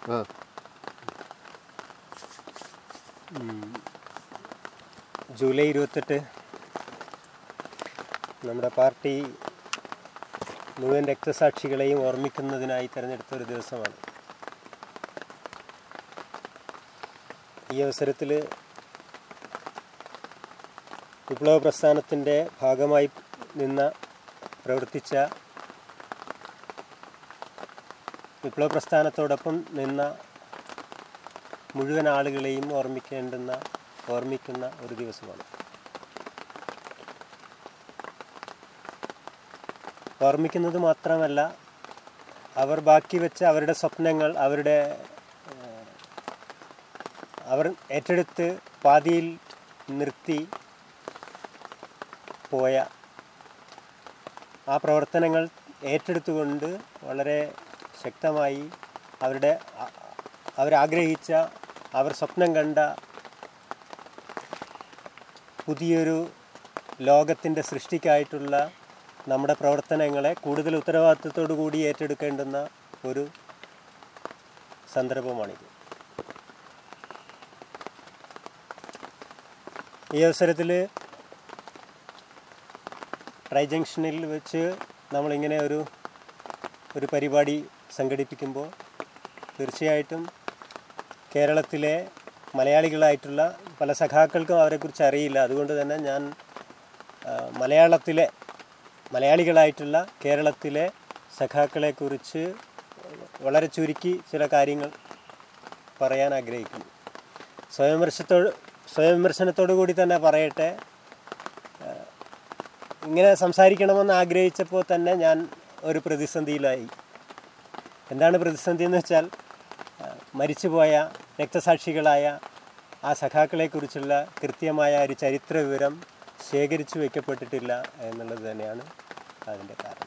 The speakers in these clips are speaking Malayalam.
ആ ജൂലൈ ഇരുപത്തെട്ട് നമ്മുടെ പാർട്ടി മുഴുവൻ രക്തസാക്ഷികളെയും ഓർമ്മിക്കുന്നതിനായി തിരഞ്ഞെടുത്ത ഒരു ദിവസമാണ് ഈ അവസരത്തിൽ വിപ്ലവ പ്രസ്ഥാനത്തിൻ്റെ ഭാഗമായി നിന്ന പ്രവർത്തിച്ച വിപ്ലവ പ്രസ്ഥാനത്തോടൊപ്പം നിന്ന മുഴുവൻ ആളുകളെയും ഓർമ്മിക്കേണ്ടുന്ന ഓർമ്മിക്കുന്ന ഒരു ദിവസമാണ് ഓർമ്മിക്കുന്നത് മാത്രമല്ല അവർ ബാക്കി വെച്ച അവരുടെ സ്വപ്നങ്ങൾ അവരുടെ ഏഹ്, അവർ ഏറ്റെടുത്ത് പാതിയിൽ നിർത്തി പോയ ആ പ്രവർത്തനങ്ങൾ ഏറ്റെടുത്തുകൊണ്ട് വളരെ ശക്തമായി അവരുടെ അ- അവരാഗ്രഹിച്ച അവർ സ്വപ്നം കണ്ട പുതിയൊരു ലോകത്തിൻ്റെ സൃഷ്ടിക്കായിട്ടുള്ള നമ്മുടെ പ്രവർത്തനങ്ങളെ കൂടുതൽ ഉത്തരവാദിത്വത്തോടു കൂടി ഏറ്റെടുക്കേണ്ടുന്ന ഒരു സന്ദർഭമാണിത് ഈ അവസരത്തിൽ ട്രൈ ജംഗ്ഷനിൽ വെച്ച് നമ്മളിങ്ങനെ ഒരു ഒരു പരിപാടി സംഘടിപ്പിക്കുമ്പോൾ തീർച്ചയായിട്ടും കേരളത്തിലെ മലയാളികളായിട്ടുള്ള പല സഖാക്കൾക്കും അവരെക്കുറിച്ച് അറിയില്ല അതുകൊണ്ട് തന്നെ ഞാൻ ആ, മലയാളത്തിലെ മലയാളികളായിട്ടുള്ള കേരളത്തിലെ സഖാക്കളെക്കുറിച്ച് വളരെ ചുരുക്കി ചില കാര്യങ്ങൾ പറയാൻ ആഗ്രഹിക്കുന്നു സ്വയംവിമർശത്തോട് സ്വയംവിമർശനത്തോടു കൂടി തന്നെ പറയട്ടെ ഇങ്ങനെ സംസാരിക്കണമെന്ന് ആഗ്രഹിച്ചപ്പോൾ തന്നെ ഞാൻ ഒരു പ്രതിസന്ധിയിലായി എന്താണ് പ്രതിസന്ധി എന്ന് വെച്ചാൽ ആ, മരിച്ചുപോയ രക്തസാക്ഷികളായ ആ സഖാക്കളെക്കുറിച്ചുള്ള കൃത്യമായ ഒരു ചരിത്ര വിവരം ശേഖരിച്ചു വയ്ക്കപ്പെട്ടിട്ടില്ല എന്നുള്ളത് തന്നെയാണ് അതിൻ്റെ കാരണം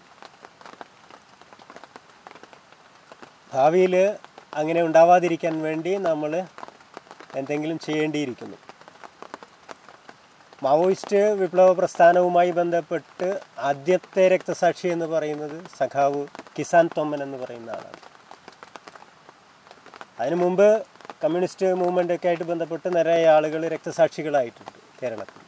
ഭാവിയിൽ അങ്ങനെ ഉണ്ടാവാതിരിക്കാൻ വേണ്ടി നമ്മൾ എന്തെങ്കിലും ചെയ്യേണ്ടിയിരിക്കുന്നു മാവോയിസ്റ്റ് വിപ്ലവ പ്രസ്ഥാനവുമായി ബന്ധപ്പെട്ട് ആദ്യത്തെ രക്തസാക്ഷി എന്ന് പറയുന്നത് സഖാവ് കിസാൻ തൊമ്മൻ എന്ന് പറയുന്ന ആളാണ് അതിനു മുമ്പ് കമ്മ്യൂണിസ്റ്റ് മൂവ്മെൻ്റ് ഒക്കെ ആയിട്ട് ബന്ധപ്പെട്ട് നിറയെ ആളുകൾ രക്തസാക്ഷികളായിട്ടുണ്ട് കേരളത്തിൽ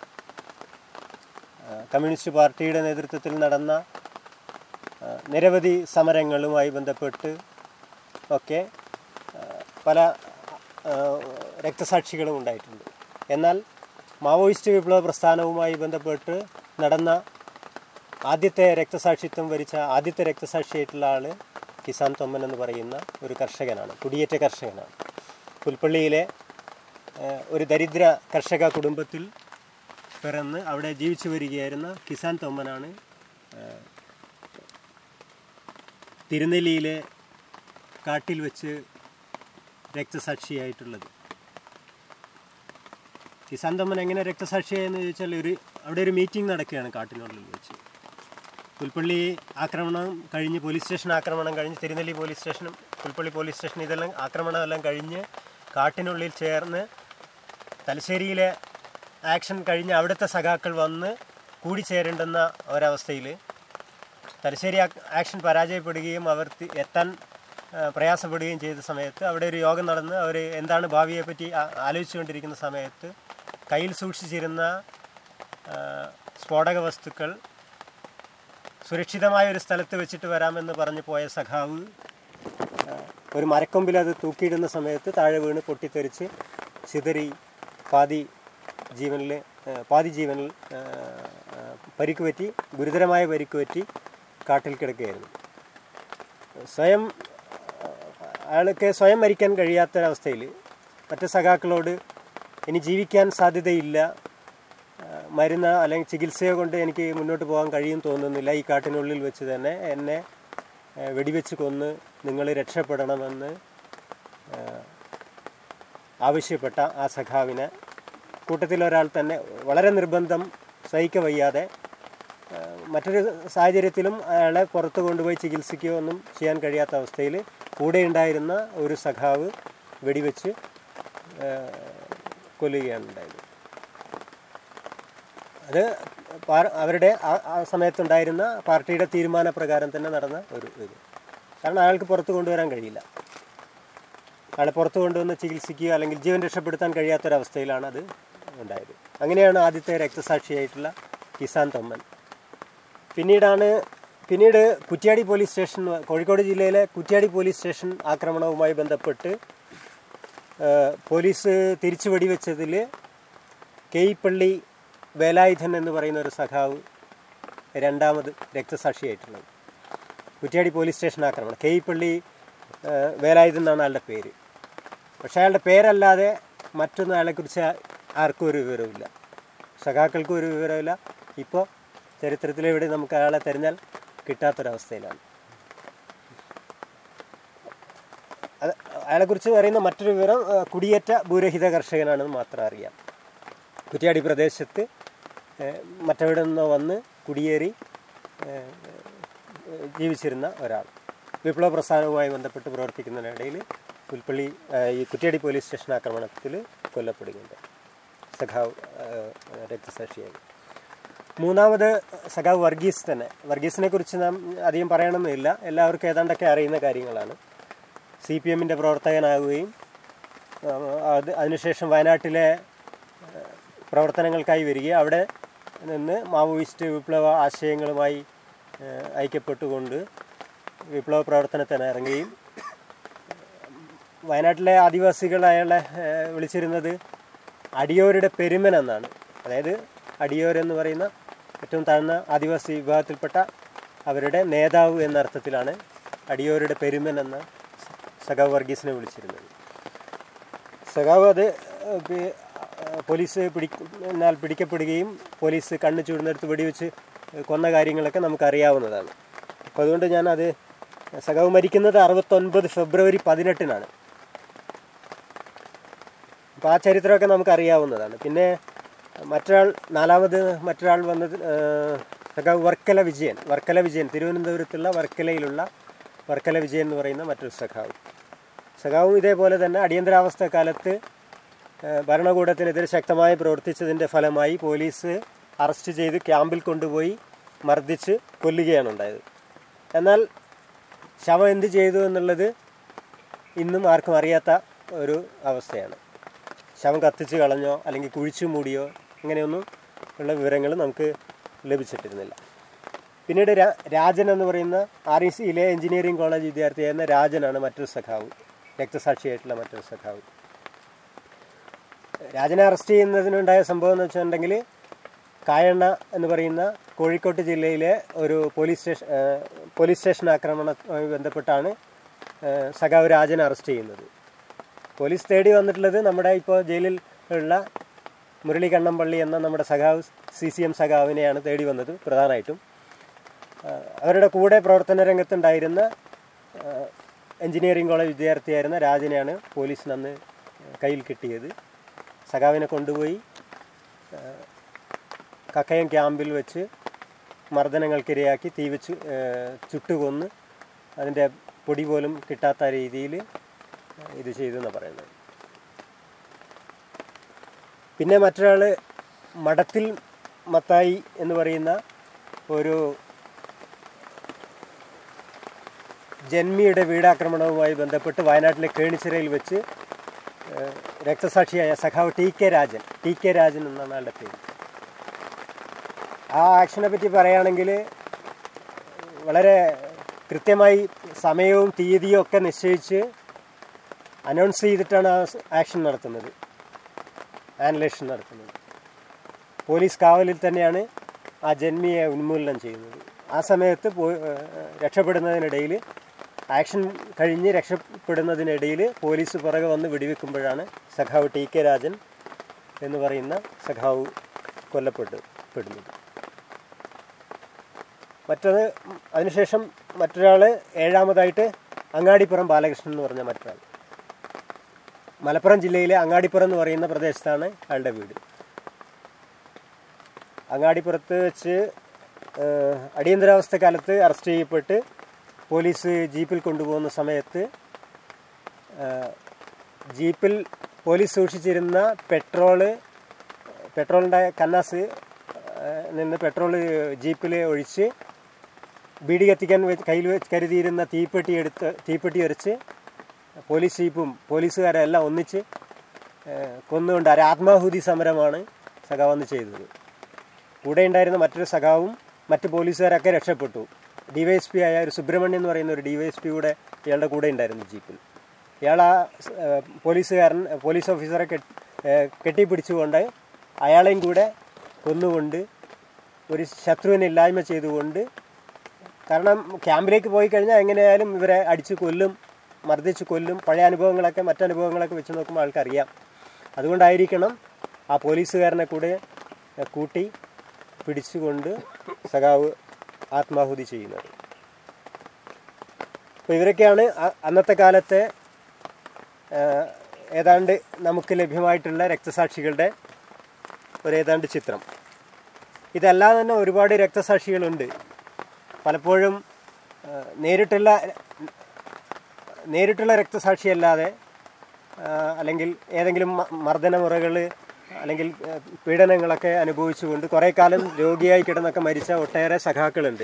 ആ, കമ്മ്യൂണിസ്റ്റ് പാർട്ടിയുടെ നേതൃത്വത്തിൽ നടന്ന ആ, നിരവധി സമരങ്ങളുമായി ബന്ധപ്പെട്ട് ഒക്കെ ആ, പല ആ, രക്തസാക്ഷികളും ഉണ്ടായിട്ടുണ്ട് എന്നാൽ മാവോയിസ്റ്റ് വിപ്ലവ പ്രസ്ഥാനവുമായി ബന്ധപ്പെട്ട് നടന്ന ആദ്യത്തെ രക്തസാക്ഷിത്വം വരിച്ച ആദ്യത്തെ രക്തസാക്ഷിയായിട്ടുള്ള ആള് കിസാൻ തൊമ്മൻ എന്ന് പറയുന്ന ഒരു കർഷകനാണ് കുടിയേറ്റ കർഷകനാണ് പുൽപ്പള്ളിയിലെ ഏഹ്, ഒരു ദരിദ്ര കർഷക കുടുംബത്തിൽ പിറന്ന് അവിടെ ജീവിച്ചു വരികയായിരുന്ന കിസാൻ തൊമ്മനാണ് ഏഹ്, തിരുനെല്ലിയിലെ കാട്ടിൽ വെച്ച് രക്തസാക്ഷിയായിട്ടുള്ളത് കിസാൻ തൊമ്മൻ എങ്ങനെ രക്തസാക്ഷിയായെന്ന് ചോദിച്ചാൽ ഒരു അവിടെ ഒരു മീറ്റിംഗ് നടക്കുകയാണ് കാട്ടിനുള്ളിൽ വെച്ച് പുൽപ്പള്ളി ആക്രമണം കഴിഞ്ഞ് പോലീസ് സ്റ്റേഷൻ ആക്രമണം കഴിഞ്ഞ് തിരുനെല്ലി പോലീസ് സ്റ്റേഷനും പുൽപ്പള്ളി പോലീസ് സ്റ്റേഷൻ ഇതെല്ലാം ആക്രമണം എല്ലാം കഴിഞ്ഞ് കാട്ടിനുള്ളിൽ ചേർന്ന് തലശ്ശേരിയിലെ ആക്ഷൻ കഴിഞ്ഞ് അവിടുത്തെ സഖാക്കൾ വന്ന് കൂടിച്ചേരേണ്ടുന്ന ഒരവസ്ഥയിൽ തലശ്ശേരി ആക്- ആക്ഷൻ പരാജയപ്പെടുകയും അവർ തി- എത്താൻ ആ, പ്രയാസപ്പെടുകയും ചെയ്ത സമയത്ത് അവിടെ ഒരു യോഗം നടന്ന് അവർ എന്താണ് ഭാവിയെപ്പറ്റി ആ- ആലോചിച്ചുകൊണ്ടിരിക്കുന്ന സമയത്ത് കയ്യിൽ സൂക്ഷിച്ചിരുന്ന ആ, സ്ഫോടക വസ്തുക്കൾ സുരക്ഷിതമായ ഒരു സ്ഥലത്ത് വെച്ചിട്ട് വരാമെന്ന് പറഞ്ഞു പോയ സഖാവ് ആ, ഒരു മരക്കൊമ്പിൽ അത് തൂക്കിയിടുന്ന സമയത്ത് താഴെ വീണ് പൊട്ടിത്തെറിച്ച് ചിതറി പാതി ജീവനിൽ ആ, പാതി ജീവനിൽ ആ, ആ, പരിക്ക് പറ്റി ഗുരുതരമായ പരിക്ക് പറ്റി കാട്ടിൽ കിടക്കുകയായിരുന്നു സ്വയം അയാൾക്ക് സ്വയം മരിക്കാൻ കഴിയാത്തൊരവസ്ഥയിൽ മറ്റ് സഖാക്കളോട് ഇനി ജീവിക്കാൻ സാധ്യതയില്ല ആ, മരുന്ന് അല്ലെങ്കിൽ ചികിത്സയോ കൊണ്ട് എനിക്ക് മുന്നോട്ട് പോകാൻ കഴിയും തോന്നുന്നില്ല ഈ കാട്ടിനുള്ളിൽ വെച്ച് തന്നെ എന്നെ ആ, വെടിവെച്ച് കൊന്ന് നിങ്ങൾ രക്ഷപ്പെടണമെന്ന് ആ, ആവശ്യപ്പെട്ട ആ സഖാവിനെ കൂട്ടത്തിലൊരാൾ തന്നെ വളരെ നിർബന്ധം സഹിക്ക വയ്യാതെ ആ, മറ്റൊരു സാഹചര്യത്തിലും അയാളെ പുറത്ത് കൊണ്ടുപോയി ചികിത്സിക്കുകയോ ഒന്നും ചെയ്യാൻ കഴിയാത്ത അവസ്ഥയിൽ കൂടെ ഉണ്ടായിരുന്ന ഒരു സഖാവ് വെടിവെച്ച് ആ, കൊല്ലുകയാണ് ഉണ്ടായത് അത് പാർ- അവരുടെ ആ- ആ സമയത്തുണ്ടായിരുന്ന പാർട്ടിയുടെ തീരുമാനപ്രകാരം തന്നെ നടന്ന ഒരു ഇത് കാരണം അയാൾക്ക് പുറത്ത് കൊണ്ടുവരാൻ കഴിയില്ല ആളെ പുറത്തു കൊണ്ടുവന്ന് ചികിത്സിക്കുകയോ അല്ലെങ്കിൽ ജീവൻ രക്ഷപ്പെടുത്താൻ കഴിയാത്തൊരവസ്ഥയിലാണ് അത് ഉണ്ടായത് അങ്ങനെയാണ് ആദ്യത്തെ രക്തസാക്ഷിയായിട്ടുള്ള കിസാൻ തൊമ്മൻ പിന്നീടാണ് പിന്നീട് കുറ്റ്യാടി പോലീസ് സ്റ്റേഷൻ കോഴിക്കോട് ജില്ലയിലെ കുറ്റ്യാടി പോലീസ് സ്റ്റേഷൻ ആക്രമണവുമായി ബന്ധപ്പെട്ട് ഏഹ്, പോലീസ് തിരിച്ചു വെടിവെച്ചതിൽ കേയിപ്പള്ളി വേലായുധൻ എന്ന് പറയുന്ന ഒരു സഖാവ് രണ്ടാമത് രക്തസാക്ഷിയായിട്ടുള്ളത് കുറ്റ്യാടി പോലീസ് സ്റ്റേഷൻ ആക്രമണം കേയിപ്പള്ളി ഏഹ്, വേലായുധൻ എന്നാണ് അയാളുടെ പേര് പക്ഷേ അയാളുടെ പേരല്ലാതെ മറ്റൊന്നും അയാളെക്കുറിച്ച് ആർക്കും ഒരു വിവരവുമില്ല സഖാക്കൾക്കും ഒരു വിവരമില്ല ഇപ്പോൾ ചരിത്രത്തിലെവിടെ നമുക്ക് അയാളെ തിരഞ്ഞാൽ കിട്ടാത്തൊരവസ്ഥയിലാണ് അത് അയാളെക്കുറിച്ച് പറയുന്ന മറ്റൊരു വിവരം ഏഹ്, കുടിയേറ്റ ഭൂരഹിത കർഷകനാണെന്ന് മാത്രം അറിയാം കുറ്റ്യാടി പ്രദേശത്ത് ഏഹ്, മറ്റെവിടെ നിന്നോ വന്ന് കുടിയേറി ഏഹ്, ഏഹ്, ജീവിച്ചിരുന്ന ഒരാൾ വിപ്ലവ പ്രസ്ഥാനവുമായി ബന്ധപ്പെട്ട് പ്രവർത്തിക്കുന്നതിനിടയിൽ പുൽപ്പള്ളി ഏഹ്, ഈ കുറ്റ്യാടി പോലീസ് സ്റ്റേഷൻ ആക്രമണത്തിൽ കൊല്ലപ്പെടുകയുണ്ട് സഖാവ് ഏഹ്, രക്തസാക്ഷിയായി മൂന്നാമത് സഖാവ് വർഗീസ് തന്നെ വർഗീസിനെ കുറിച്ച് നാം അധികം പറയണമെന്നില്ല എല്ലാവർക്കും ഏതാണ്ടൊക്കെ അറിയുന്ന കാര്യങ്ങളാണ് സി പി എമ്മിൻ്റെ പ്രവർത്തകനാകുകയും ആ, അത് അതിനുശേഷം വയനാട്ടിലെ ആ, പ്രവർത്തനങ്ങൾക്കായി വരികയും അവിടെ നിന്ന് മാവോയിസ്റ്റ് വിപ്ലവ ആശയങ്ങളുമായി ആ, ഐക്യപ്പെട്ടുകൊണ്ട് വിപ്ലവ പ്രവർത്തനത്തിന് ഇറങ്ങുകയും വയനാട്ടിലെ ആദിവാസികൾ അയാളെ ആ, വിളിച്ചിരുന്നത് അടിയോരുടെ പെരുമൻ എന്നാണ് അതായത് അടിയോർ എന്ന് പറയുന്ന ഏറ്റവും താഴ്ന്ന ആദിവാസി വിഭാഗത്തിൽപ്പെട്ട അവരുടെ നേതാവ് എന്ന അർത്ഥത്തിലാണ് അടിയോരുടെ പെരുമൻ എന്ന സഖാവ് വർഗീസിനെ വിളിച്ചിരുന്നത് സഖാവ് അത് ഏഹ്, പി- ഏഹ്, പോലീസ് പിടിക്കുന്നാൽ പിടിക്കപ്പെടുകയും പോലീസ് കണ്ണ് ചൂടുന്നെടുത്ത് വെടിവെച്ച് കൊന്ന കാര്യങ്ങളൊക്കെ നമുക്കറിയാവുന്നതാണ് അപ്പോൾ അതുകൊണ്ട് ഞാനത് സഖാവ് മരിക്കുന്നത് അറുപത്തൊൻപത് ഫെബ്രുവരി പതിനെട്ടിനാണ് അപ്പോൾ ആ ചരിത്രമൊക്കെ നമുക്കറിയാവുന്നതാണ് പിന്നെ മറ്റൊരാൾ നാലാമത് മറ്റൊരാൾ വന്നത് ഏഹ്, സഖാവ് വർക്കല വിജയൻ വർക്കല വിജയൻ തിരുവനന്തപുരത്തുള്ള വർക്കലയിലുള്ള വർക്കല വിജയൻ എന്ന് പറയുന്ന മറ്റൊരു സഖാവ് സഖാവും ഇതേപോലെ തന്നെ അടിയന്തരാവസ്ഥ കാലത്ത് ഏഹ്, ഭരണകൂടത്തിനെതിരെ ശക്തമായി പ്രവർത്തിച്ചതിൻ്റെ ഫലമായി പോലീസ് അറസ്റ്റ് ചെയ്ത് ക്യാമ്പിൽ കൊണ്ടുപോയി മർദ്ദിച്ച് കൊല്ലുകയാണ് ഉണ്ടായത് എന്നാൽ ശവം എന്ത് ചെയ്തു എന്നുള്ളത് ഇന്നും ആർക്കും അറിയാത്ത ഒരു അവസ്ഥയാണ് ശവം കത്തിച്ച് കളഞ്ഞോ അല്ലെങ്കിൽ കുഴിച്ചു മൂടിയോ അങ്ങനെയൊന്നും ഉള്ള വിവരങ്ങൾ നമുക്ക് ലഭിച്ചിട്ടിരുന്നില്ല പിന്നീട് രാ- രാജൻ എന്ന് പറയുന്ന ആർ ഇ സിയിലെ എഞ്ചിനീയറിംഗ് കോളേജ് വിദ്യാർത്ഥിയായിരുന്ന രാജനാണ് മറ്റൊരു സഖാവ് രക്തസാക്ഷിയായിട്ടുള്ള മറ്റൊരു സഖാവ് രാജനെ അറസ്റ്റ് ചെയ്യുന്നതിനുണ്ടായ സംഭവം എന്ന് വെച്ചിട്ടുണ്ടെങ്കിൽ കായണ്ണ എന്ന് പറയുന്ന കോഴിക്കോട്ട് ജില്ലയിലെ ഒരു പോലീസ് സ്റ്റേഷൻ ഏഹ്, പോലീസ് സ്റ്റേഷൻ ആക്രമണവുമായി ബന്ധപ്പെട്ടാണ് ഏഹ്, സഖാവ് രാജനെ അറസ്റ്റ് ചെയ്യുന്നത് പോലീസ് തേടി വന്നിട്ടുള്ളത് നമ്മുടെ ഇപ്പോൾ ജയിലിൽ ഉള്ള മുരളി കണ്ണമ്പള്ളി എന്ന നമ്മുടെ സഖാവ് സി സി എം സഖാവിനെയാണ് തേടി വന്നത് പ്രധാനമായിട്ടും ആ, അവരുടെ കൂടെ പ്രവർത്തന രംഗത്തുണ്ടായിരുന്ന ആ, എഞ്ചിനീയറിംഗ് കോളേജ് വിദ്യാർത്ഥിയായിരുന്ന രാജനെയാണ് പോലീസിന് അന്ന് കയ്യിൽ കിട്ടിയത് സഖാവിനെ കൊണ്ടുപോയി ആ, കക്കയം ക്യാമ്പിൽ വെച്ച് മർദ്ദനങ്ങൾക്കിരയാക്കി തീ വെച്ച് ആ, ചുട്ടുകൊന്ന് അതിൻ്റെ പൊടി പോലും കിട്ടാത്ത രീതിയിൽ ഇത് ചെയ്തു എന്നാണ് പറയുന്നത് പിന്നെ മറ്റൊരാൾ മഠത്തിൽ മത്തായി എന്ന് പറയുന്ന ഒരു ജന്മിയുടെ വീടാക്രമണവുമായി ബന്ധപ്പെട്ട് വയനാട്ടിലെ കേണിച്ചിറയിൽ വെച്ച് ഏഹ്, രക്തസാക്ഷിയായ സഖാവ് T K Rajan T K Rajan എന്നാണ് ആളുടെ പേര് ആ ആക്ഷനെ പറ്റി പറയുകയാണെങ്കിൽ വളരെ കൃത്യമായി സമയവും തീയതിയും ഒക്കെ നിശ്ചയിച്ച് അനൗൺസ് ചെയ്തിട്ടാണ് ആ ആക്ഷൻ നടത്തുന്നത് ആനലേഷൻ നടത്തുന്നത് പോലീസ് കാവലിൽ തന്നെയാണ് ആ ജന്മിയെ ഉന്മൂലനം ചെയ്യുന്നത് ആ സമയത്ത് പോ ഏഹ് രക്ഷപ്പെടുന്നതിനിടയിൽ ആക്ഷൻ കഴിഞ്ഞ് രക്ഷപ്പെടുന്നതിനിടയിൽ പോലീസ് പുറകെ വന്ന് വെടിവെക്കുമ്പോഴാണ് സഖാവ് ടി കെ രാജൻ എന്ന് പറയുന്ന സഖാവ് കൊല്ലപ്പെട്ടു പെടുന്നത് മറ്റത് അതിനുശേഷം മറ്റൊരാൾ ഏഴാമതായിട്ട് അങ്ങാടിപ്പുറം ബാലകൃഷ്ണൻ എന്ന് പറഞ്ഞ മറ്റൊരാൾ മലപ്പുറം ജില്ലയിലെ അങ്ങാടിപ്പുറം എന്ന് പറയുന്ന പ്രദേശത്താണ് അയാളുടെ വീട് അങ്ങാടിപ്പുറത്ത് വെച്ച് ഏഹ്, അടിയന്തരാവസ്ഥ കാലത്ത് അറസ്റ്റ് ചെയ്യപ്പെട്ട് പോലീസ് ജീപ്പിൽ കൊണ്ടുപോകുന്ന സമയത്ത് ഏഹ്, ജീപ്പിൽ പോലീസ് സൂക്ഷിച്ചിരുന്ന പെട്രോള് പെട്രോളിൻ്റെ കന്നാസ് ഏഹ്, നിന്ന് പെട്രോൾ ജീപ്പിൽ ഒഴിച്ച് ബീഡി കത്തിക്കാൻ വെ- കയ്യിൽ വെച്ച് കരുതിയിരുന്ന തീപ്പെട്ടി എടുത്ത് തീപ്പെട്ടി എറിച്ച് പോലീസ് ജീപ്പും പോലീസുകാരും എല്ലാം ഒന്നിച്ച് ഏഹ്, കൊന്നുകൊണ്ട് ഒരു ആത്മാഹുതി സമരമാണ് സഖാവ് അന്ന് ചെയ്തത് കൂടെ ഉണ്ടായിരുന്ന മറ്റൊരു സഖാവും മറ്റ് പോലീസുകാരൊക്കെ രക്ഷപ്പെട്ടു ഡിവൈഎസ്പി ആയ ഒരു സുബ്രഹ്മണ്യം എന്ന് പറയുന്ന ഒരു ഡിവൈഎസ്പി കൂടെ ഇയാളുടെ കൂടെ ഉണ്ടായിരുന്നു ജീപ്പിൽ ഇയാൾ ആ ഏഹ്, പോലീസുകാരൻ പോലീസ് ഓഫീസറെ കെട്ടി ഏഹ്, കെട്ടിപ്പിടിച്ചുകൊണ്ട് അയാളെയും കൂടെ കൊന്നുകൊണ്ട് ഒരു ശത്രുവിനെ ഇല്ലായ്മ ചെയ്തുകൊണ്ട് കാരണം ക്യാമ്പിലേക്ക് പോയി കഴിഞ്ഞാൽ എങ്ങനെയായാലും ഇവരെ അടിച്ച് കൊല്ലും മർദ്ദിച്ച് കൊല്ലും പഴയ അനുഭവങ്ങളൊക്കെ മറ്റനുഭവങ്ങളൊക്കെ വെച്ച് നോക്കുമ്പോൾ ആൾക്കറിയാം അതുകൊണ്ടായിരിക്കണം ആ പോലീസുകാരനെ കൂടെ എഹ്, കൂട്ടി പിടിച്ചുകൊണ്ട് സഖാവ് ആത്മാഹുതി ചെയ്യുന്നത് അപ്പോൾ ഇവരൊക്കെയാണ് അ- അന്നത്തെ കാലത്തെ ഏഹ്, ഏതാണ്ട് നമുക്ക് ലഭ്യമായിട്ടുള്ള രക്തസാക്ഷികളുടെ ഒരു ഏതാണ്ട് ചിത്രം ഇതല്ലാതെ തന്നെ ഒരുപാട് രക്തസാക്ഷികളുണ്ട് പലപ്പോഴും ആ, നേരിട്ടുള്ള നേരിട്ടുള്ള രക്തസാക്ഷിയല്ലാതെ ആ, അല്ലെങ്കിൽ ഏതെങ്കിലും മ- മർദ്ദനമുറകൾ അല്ലെങ്കിൽ ആ, പീഡനങ്ങളൊക്കെ അനുഭവിച്ചുകൊണ്ട് കുറേ കാലം രോഗിയായി കിടന്നൊക്കെ മരിച്ച ഒട്ടേറെ സഖാക്കളുണ്ട്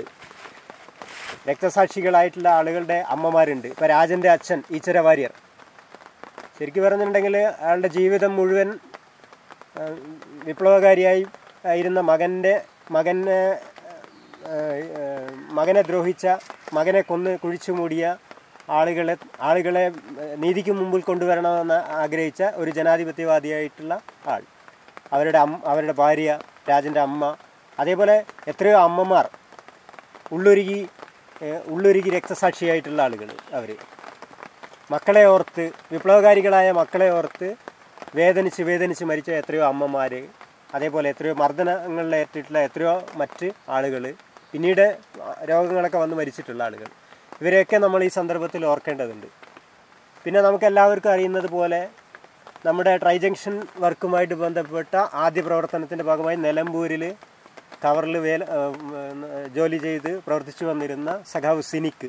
രക്തസാക്ഷികളായിട്ടുള്ള ആളുകളുടെ അമ്മമാരുണ്ട് ഇപ്പോൾ രാജൻ്റെ അച്ഛൻ ഈച്ചര വാര്യർ ശരിക്കും പറഞ്ഞിട്ടുണ്ടെങ്കിൽ അയാളുടെ ജീവിതം മുഴുവൻ ആ, വിപ്ലവകാരിയായി ആയിരുന്ന മകൻ്റെ മകനെ ആ, ആ, മകനെ ദ്രോഹിച്ച മകനെ കൊന്ന് കുഴിച്ചു മൂടിയ ആളുകളെ ആളുകളെ ആ, നീതിക്ക് മുമ്പിൽ കൊണ്ടുവരണമെന്ന് ആഗ്രഹിച്ച ഒരു ജനാധിപത്യവാദിയായിട്ടുള്ള ആൾ അവരുടെ അമ്മ അവരുടെ ഭാര്യ രാജൻ്റെ അമ്മ അതേപോലെ എത്രയോ അമ്മമാർ ഉള്ളൊരുകി ഏ, ഉള്ളൊരുകി രക്തസാക്ഷിയായിട്ടുള്ള ആളുകൾ അവർ മക്കളെ ഓർത്ത് വിപ്ലവകാരികളായ മക്കളെ ഓർത്ത് വേദനിച്ച് വേദനിച്ച് മരിച്ച എത്രയോ അമ്മമാർ അതേപോലെ എത്രയോ മർദ്ദനങ്ങളിലേറ്റിട്ടുള്ള എത്രയോ മറ്റ് ആളുകൾ പിന്നീട് രോഗങ്ങളൊക്കെ വന്ന് മരിച്ചിട്ടുള്ള ആളുകൾ ഇവരെയൊക്കെ നമ്മൾ ഈ സന്ദർഭത്തിൽ ഓർക്കേണ്ടതുണ്ട് പിന്നെ നമുക്ക് എല്ലാവർക്കും അറിയുന്നത് പോലെ നമ്മുടെ ട്രൈ ജംഗ്ഷൻ വർക്കുമായിട്ട് ബന്ധപ്പെട്ട ആദ്യ പ്രവർത്തനത്തിൻ്റെ ഭാഗമായി നിലമ്പൂരിൽ കവറിൽ വേല ആ, ഉം, ജോലി ചെയ്ത് പ്രവർത്തിച്ചു വന്നിരുന്ന സഖാവ് സിനിക്ക്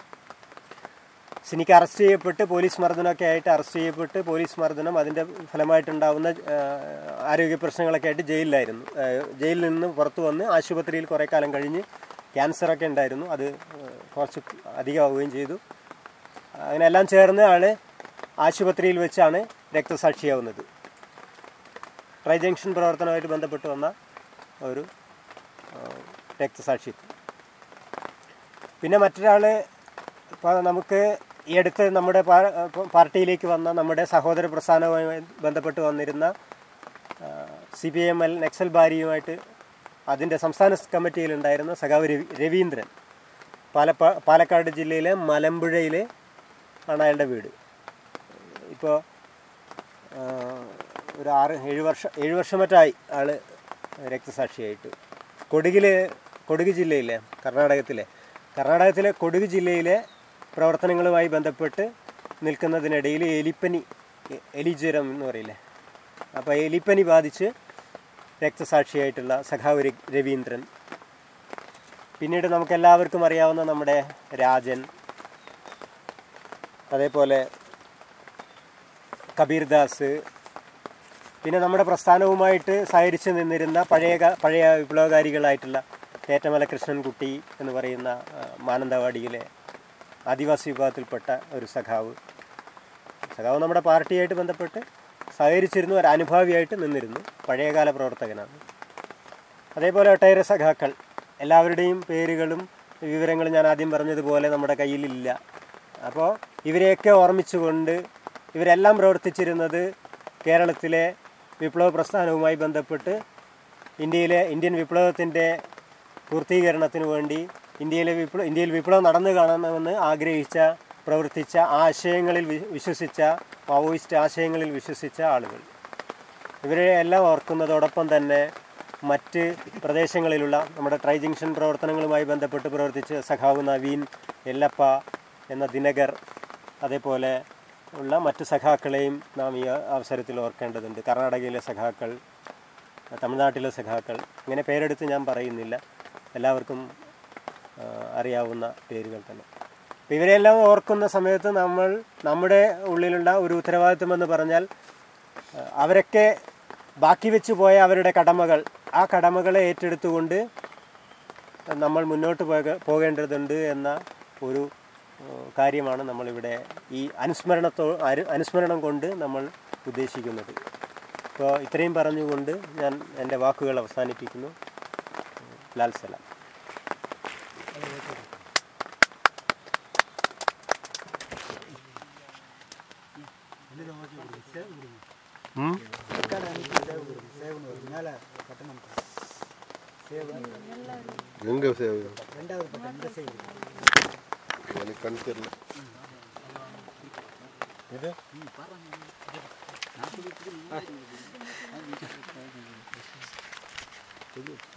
സിനിക്ക് അറസ്റ്റ് ചെയ്യപ്പെട്ട് പോലീസ് മർദ്ദനമൊക്കെ ആയിട്ട് അറസ്റ്റ് ചെയ്യപ്പെട്ട് പോലീസ് മർദ്ദനം അതിൻ്റെ ഫലമായിട്ടുണ്ടാവുന്ന ആ, ആരോഗ്യ പ്രശ്നങ്ങളൊക്കെ ആയിട്ട് ജയിലിലായിരുന്നു ആ, ജയിലിൽ നിന്ന് പുറത്തു വന്ന് ആശുപത്രിയിൽ കുറേ കാലം കഴിഞ്ഞ് ക്യാൻസറൊക്കെ ഉണ്ടായിരുന്നു അത് ആ, കുറച്ച് അധികമാവുകയും ചെയ്തു അങ്ങനെ എല്ലാം ചേർന്ന് ആള് ആശുപത്രിയിൽ വെച്ചാണ് രക്തസാക്ഷിയാവുന്നത് ട്രൈ ജംഗ്ഷൻ പ്രവർത്തനവുമായിട്ട് ബന്ധപ്പെട്ട് വന്ന ഒരു ആ, രക്തസാക്ഷിത്വം പിന്നെ മറ്റൊരാൾ ഇപ്പോൾ നമുക്ക് ഈ അടുത്ത് നമ്മുടെ പാ- പാർട്ടിയിലേക്ക് വന്ന നമ്മുടെ സഹോദര പ്രസ്ഥാനവുമായി ബന്ധപ്പെട്ട് വന്നിരുന്ന സി പി എം എൽ നക്സൽ ബാരിയുമായിട്ട് അതിൻ്റെ സംസ്ഥാന കമ്മിറ്റിയിലുണ്ടായിരുന്ന സഖാവ് രവി രവീന്ദ്രൻ പാലപ്പാ പാലക്കാട് ജില്ലയിലെ മലമ്പുഴയിൽ ആണ് അയാളുടെ വീട് ഇപ്പോൾ ഒരു ആറ് ഏഴ് വർഷം ഏഴ് വർഷം മറ്റായി ആള് രക്തസാക്ഷിയായിട്ട് കൊടകിൽ കൊടക് ജില്ലയിലെ കർണാടകത്തിലെ കർണാടകത്തിലെ കൊടക് ജില്ലയിലെ പ്രവർത്തനങ്ങളുമായി ബന്ധപ്പെട്ട് നിൽക്കുന്നതിനിടയിൽ എലിപ്പനി എ- എലിജ്വരം എന്ന് പറയില്ലേ അപ്പോൾ എലിപ്പനി ബാധിച്ച് രക്തസാക്ഷിയായിട്ടുള്ള സഖാവ് ര- രവീന്ദ്രൻ പിന്നീട് നമുക്ക് എല്ലാവർക്കും അറിയാവുന്ന നമ്മുടെ രാജൻ അതേപോലെ കബീർദാസ് പിന്നെ നമ്മുടെ പ്രസ്ഥാനവുമായിട്ട് സഹകരിച്ച് നിന്നിരുന്ന പഴയ കാ- പഴയ വിപ്ലവകാരികളായിട്ടുള്ള തേറ്റമല കൃഷ്ണൻകുട്ടി എന്ന് പറയുന്ന ആ, മാനന്തവാടിയിലെ ആദിവാസി വിഭാഗത്തിൽപ്പെട്ട ഒരു സഖാവ് സഖാവ് നമ്മുടെ പാർട്ടിയായിട്ട് ബന്ധപ്പെട്ട് സഹകരിച്ചിരുന്നു ഒരു അനുഭാവിയായിട്ട് നിന്നിരുന്നു പഴയകാല പ്രവർത്തകനാണ് അതേപോലെ ഒട്ടേറെ സഖാക്കൾ എല്ലാവരുടെയും പേരുകളും വിവരങ്ങളും ഞാൻ ആദ്യം പറഞ്ഞതുപോലെ നമ്മുടെ കയ്യിലില്ല അപ്പോൾ ഇവരെയൊക്കെ ഓർമ്മിച്ചുകൊണ്ട് ഇവരെല്ലാം പ്രവർത്തിച്ചിരുന്നത് കേരളത്തിലെ വിപ്ലവ പ്രസ്ഥാനവുമായി ബന്ധപ്പെട്ട് ഇന്ത്യയിലെ ഇന്ത്യൻ വിപ്ലവത്തിൻ്റെ പൂർത്തീകരണത്തിന് വേണ്ടി ഇന്ത്യയിലെ വിപ്ലവ ഇന്ത്യയിൽ വിപ്ലവം നടന്നു കാണണമെന്ന് ആഗ്രഹിച്ച പ്രവർത്തിച്ച ആശയങ്ങളിൽ വി- വിശ്വസിച്ച മാവോയിസ്റ്റ് ആശയങ്ങളിൽ വിശ്വസിച്ച ആളുകൾ ഇവരെ എല്ലാം ഓർക്കുന്നതോടൊപ്പം തന്നെ മറ്റ് പ്രദേശങ്ങളിലുള്ള നമ്മുടെ ട്രൈ ജംഗ്ഷൻ പ്രവർത്തനങ്ങളുമായി ബന്ധപ്പെട്ട് പ്രവർത്തിച്ച് സഖാവ് നവീൻ എല്ലപ്പ എന്ന ദിനകർ അതേപോലെ ഉള്ള മറ്റ് സഖാക്കളെയും നാം ഈ അവസരത്തിൽ ഓർക്കേണ്ടതുണ്ട് കർണാടകയിലെ സഖാക്കൾ തമിഴ്നാട്ടിലെ സഖാക്കൾ ഇങ്ങനെ പേരെടുത്ത് ഞാൻ പറയുന്നില്ല എല്ലാവർക്കും ആ, അറിയാവുന്ന പേരുകൾ തന്നെ അപ്പോൾ ഇവരെല്ലാം ഓർക്കുന്ന സമയത്ത് നമ്മൾ നമ്മുടെ ഉള്ളിലുള്ള ഒരു ഉത്തരവാദിത്വം എന്ന് പറഞ്ഞാൽ ആ, അവരൊക്കെ ബാക്കി വെച്ച് പോയ അവരുടെ കടമകൾ ആ കടമകളെ ഏറ്റെടുത്തുകൊണ്ട് നമ്മൾ മുന്നോട്ട് പോക പോകേണ്ടതുണ്ട് എന്ന ഒരു ഏഹ്, കാര്യമാണ് നമ്മളിവിടെ ഈ അനുസ്മരണത്തോ അരു- അനുസ്മരണം കൊണ്ട് നമ്മൾ ഉദ്ദേശിക്കുന്നത് അപ്പോൾ ഇത്രയും പറഞ്ഞുകൊണ്ട് ഞാൻ എൻ്റെ വാക്കുകൾ അവസാനിപ്പിക്കുന്നു ലാൽ സലാം ഉം? எங்க சேவை எனக்கு கண் தெரியல இது